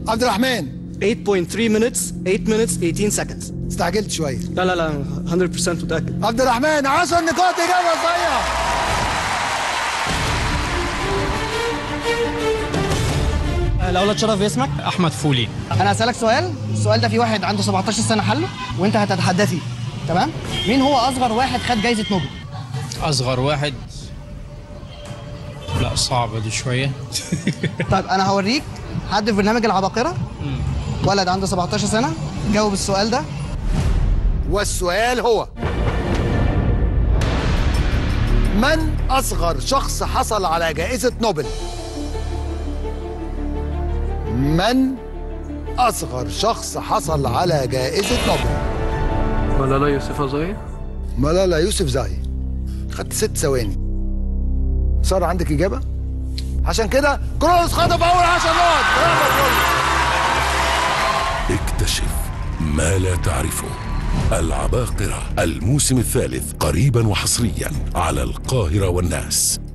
عبد الرحمن 8.3 minutes 8 minutes 18 seconds استعجلت شويه لا لا لا 100% متاكد عبد الرحمن 10 نقاط اجابه صحيحه الاول اتشرف باسمك احمد فولي انا هسالك سؤال السؤال ده في واحد عنده 17 سنه حله وانت هتتحدى فيه تمام مين هو اصغر واحد خد جايزه نوبل اصغر واحد لا صعبه دي شويه طيب انا هوريك حد في برنامج العباقره ولد عنده 17 سنه جاوب السؤال ده والسؤال هو من أصغر شخص حصل على جائزة نوبل؟ من أصغر شخص حصل على جائزة نوبل؟ ملالا يوسف زاي ملالا يوسف زاي خدت ست ثواني سارة عندك إجابة؟ عشان كده كروز خطف أول 10 نقط برافو كروز اكتشف ما لا تعرفه العباقرة الموسم الثالث قريبا وحصريا على القاهرة والناس